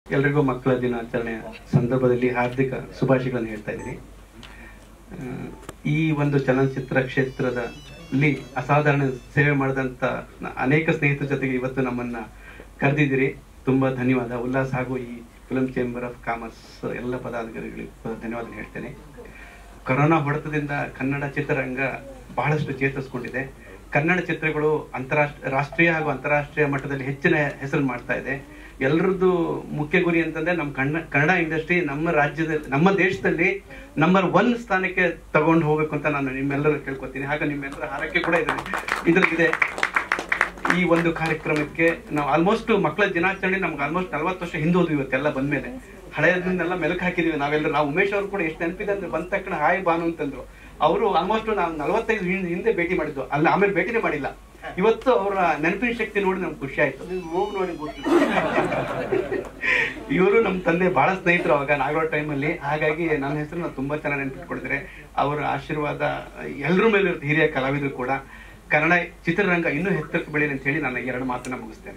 ಎಲ್ರಿಗೂ ಮಕ್ಕಳ ದಿನಾಚರಣೆಯ ಸಂದರ್ಭದಲ್ಲಿ ಹಾರ್ದಿಕ ಶುಭಾಶಯಗಳನ್ನು ಹೇಳ್ತಾ ಇದ್ದೀನಿ ಆ, ಈ ಒಂದು ಚಲನಚಿತ್ರ ಕ್ಷೇತ್ರದಲ್ಲಿ ಅಸಾಧಾರಣ ಸೇವೆ ಮಾಡಿದಂತ ನ- ಅನೇಕ ಸ್ನೇಹಿತರ ಜೊತೆಗೆ ಇವತ್ತು ನಮ್ಮನ್ನ ಕರೆದಿದ್ದೀರಿ ತುಂಬಾ ಧನ್ಯವಾದ ಉಲ್ಲಾಸ್ ಹಾಗೂ ಈ ಫಿಲ್ಮ್ ಚೇಂಬರ್ ಆಫ್ ಕಾಮರ್ಸ್ ಎಲ್ಲ ಪದಾಧಿಕಾರಿಗಳಿಗೆ ಧನ್ಯವಾದ ಹೇಳ್ತೇನೆ ಕೊರೋನಾ ಹೊಡೆತದಿಂದ ಕನ್ನಡ ಚಿತ್ರರಂಗ ಬಹಳಷ್ಟು ಚೇತರಿಸ್ಕೊಂಡಿದೆ ಕನ್ನಡ ಚಿತ್ರಗಳು ಅಂತಾರಾಷ್ಟ್ರ ರಾಷ್ಟ್ರೀಯ ಹಾಗೂ ಅಂತಾರಾಷ್ಟ್ರೀಯ ಮಟ್ಟದಲ್ಲಿ ಹೆಚ್ಚಿನ ಹೆಸರು ಮಾಡ್ತಾ ಇದೆ ಎಲ್ಲರದ್ದು ಮುಖ್ಯ ಗುರಿ ಅಂತಂದ್ರೆ ನಮ್ಮ ಕನ್ನಡ ಕನ್ನಡ ಇಂಡಸ್ಟ್ರಿ ನಮ್ಮ ರಾಜ್ಯದಲ್ಲಿ ನಮ್ಮ ದೇಶದಲ್ಲಿ ನಂಬರ್ ಒನ್ ಸ್ಥಾನಕ್ಕೆ ತಗೊಂಡು ಹೋಗ್ಬೇಕು ಅಂತ ನಾನು ನಿಮ್ಮೆಲ್ಲರೂ ಕೇಳ್ಕೊತೀನಿ ಹಾಗೆ ನಿಮ್ಮೆಲ್ಲರ ಹಾರೈಕೆ ಕೂಡ ಇದೆ ಇದ್ರಲ್ಲಿದೆ ಈ ಒಂದು ಕಾರ್ಯಕ್ರಮಕ್ಕೆ ನಾವು ಆಲ್ಮೋಸ್ಟ್ ಮಕ್ಕಳ ದಿನಾಚರಣೆ ನಮ್ಗೆ ಆಲ್ಮೋಸ್ಟ್ ನಲ್ವತ್ತು ವರ್ಷ ಹಿಂದೋದು ಇವತ್ತೆಲ್ಲ ಬಂದ್ಮೇಲೆ ಹಳೆಯದನ್ನೆಲ್ಲ ಮೆಲುಕು ಹಾಕಿದೀವಿ ನಾವೆಲ್ಲರೂ ನಾವು ಉಮೇಶ್ ಅವರು ಕೂಡ ಎಷ್ಟು ನೆನಪಿದೆ ಅಂದ್ರೆ ಬಂದ ತಕ್ಷಣ ಹಾಯ್ ಬಾನು ಅಂತಂದ್ರು ಅವರು ಆಲ್ಮೋಸ್ಟ್ ನಾವು ನಲವತ್ತೈದು ಹಿಂದೆ ಹಿಂದೆ ಭೇಟಿ ಮಾಡಿದ್ದು ಅಲ್ಲ ಆಮೇಲೆ ಭೇಟಿನೇ ಮಾಡಿಲ್ಲ ಇವತ್ತು ಅವರ ನೆನಪಿನ ಶಕ್ತಿ ನೋಡಿ ನಮ್ಗೆ ಖುಷಿ ಆಯ್ತು ಮೂಗು ನೋಡಿ ಇವರು ನಮ್ಮ ತಂದೆ ಬಹಳ ಸ್ನೇಹಿತರು ಅವಾಗ ನಾಗರೋಡ್ ಟೈಮಲ್ಲಿ ಹಾಗಾಗಿ ನನ್ನ ಹೆಸರು ತುಂಬಾ ಚೆನ್ನಾಗಿ ನೆನಪಿಟ್ಕೊಂಡಿದ್ದಾರೆ ಅವರ ಆಶೀರ್ವಾದ ಎಲ್ಲರ ಮೇಲೆ ಇರುತ್ತೆ ಹಿರಿಯ ಕಲಾವಿದರು ಕೂಡ ಕನ್ನಡ ಚಿತ್ರರಂಗ ಇನ್ನೂ ಎತ್ತರಕ್ಕೆ ಬೆಳೀಲಿ ಅಂತ ಹೇಳಿ ನಾನು ಎರಡು ಮಾತನ್ನ ಮುಗಿಸ್ತೇನೆ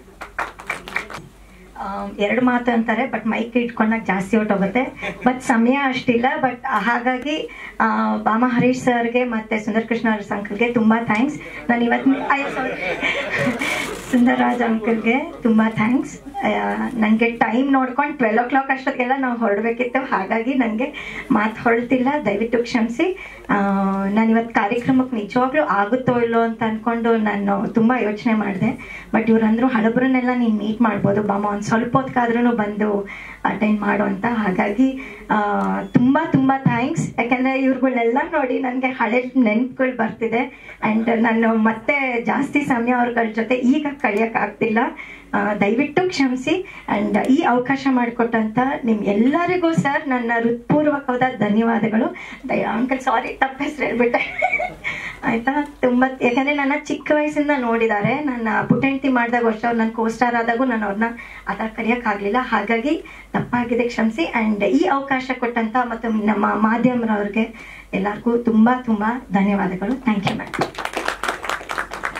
ಆಮ್, ಎರಡು ಮಾತು ಅಂತಾರೆ ಬಟ್ ಮೈಕ್ ಇಟ್ಕೊಂಡಾಗ ಜಾಸ್ತಿ ಹೊಟ್ಟೋಗುತ್ತೆ ಬಟ್ ಸಮಯ ಅಷ್ಟಿಲ್ಲ ಬಟ್ ಹಾಗಾಗಿ ಆ, ಬಾಮ ಹರೀಶ್ ಸರ್ಗೆ ಮತ್ತೆ ಸುಂದರ್ ಕೃಷ್ಣ ಅಂಕಲ್ಗೆ ತುಂಬಾ ಥ್ಯಾಂಕ್ಸ್ ನಾನು ಇವತ್ತು ಸುಂದರರಾಜ್ ಅಂಕಲ್ಗೆ ತುಂಬಾ ಥ್ಯಾಂಕ್ಸ್ ನನಗೆ ಟೈಮ್ ನೋಡ್ಕೊಂಡು ಟ್ವೆಲ್ ಓ ಕ್ಲಾಕ್ ಅಷ್ಟೊತ್ತಿಗೆಲ್ಲ ನಾವು ಹೊರಡಬೇಕಿತ್ತು ಹಾಗಾಗಿ ನನಗೆ ಮಾತು ಹೊರಡ್ತಿಲ್ಲ ದಯವಿಟ್ಟು ಕ್ಷಮಿಸಿ ನಾನು ಇವತ್ತು ಕಾರ್ಯಕ್ರಮಕ್ಕೆ ನಿಜವಾಗ್ಲೂ ಆಗುತ್ತೋ ಇಲ್ಲೋ ಅಂತ ಅನ್ಕೊಂಡು ನಾನು ತುಂಬಾ ಯೋಚನೆ ಮಾಡಿದೆ ಬಟ್ ಇವ್ರಂದ್ರು ಹಳಬ್ರನ್ನೆಲ್ಲ ನೀನು ಮೀಟ್ ಮಾಡ್ಬೋದು ಬಾಮ ಒಂದು ಸ್ವಲ್ಪ ಹೊತ್ಕಾದ್ರೂ ಬಂದು ಅಟೆಂಡ್ ಮಾಡು ಅಂತ ಹಾಗಾಗಿ ಆ, ತುಂಬಾ ತುಂಬಾ ಥ್ಯಾಂಕ್ಸ್ ಯಾಕಂದ್ರೆ ಇವ್ರುಗಳೆಲ್ಲ ನೋಡಿ ನನಗೆ ಹಳೆ ನೆನಪುಗಳು ಬರ್ತಿದೆ ಅಂಡ್ ನಾನು ಮತ್ತೆ ಜಾಸ್ತಿ ಸಮಯ ಅವ್ರಗಳ ಜೊತೆ ಈಗ ಕಳಿಯಕ್ಕಾಗ್ತಿಲ್ಲ ಆ, ದಯವಿಟ್ಟು ಕ್ಷಮಿಸಿ ಅಂಡ್ ಈ ಅವಕಾಶ ಮಾಡಿಕೊಟ್ಟಂತ ನಿಮ್ ಎಲ್ಲರಿಗೂ ಸರ್ ನನ್ನ ಹೃತ್ಪೂರ್ವಕವಾದ ಧನ್ಯವಾದಗಳು ದಯ ಅಂಕಲ್ ಸಾರಿ ತಪ್ಪ ಹೆಸರು ಹೇಳ್ಬಿಟ್ಟೆ ಆಯ್ತಾ ತುಂಬಾ ಯಾಕಂದ್ರೆ ನನ್ನ ಚಿಕ್ಕ ವಯಸ್ಸಿಂದ ನೋಡಿದ್ದಾರೆ ನನ್ನ ಪುಟೆಂಟಿ ಮಾಡಿದಾಗ ವರ್ಷ ಅವ್ರು ನನ್ನ ಕೋಸ್ಟಾರ್ ಆದಾಗೂ ನಾನು ಅವ್ರನ್ನ ಆ ಥರ ಕರೆಯೋಕ್ಕಾಗಲಿಲ್ಲ ಹಾಗಾಗಿ ತಪ್ಪಾಗಿದೆ ಕ್ಷಮಿಸಿ ಅಂಡ್ ಈ ಅವಕಾಶ ಕೊಟ್ಟಂತ ಮತ್ತು ನಮ್ಮ ಮಾಧ್ಯಮರವ್ರಿಗೆ ಎಲ್ಲರಿಗೂ ತುಂಬಾ ತುಂಬಾ ಧನ್ಯವಾದಗಳು ಥ್ಯಾಂಕ್ ಯು ಮ್ಯಾಮ್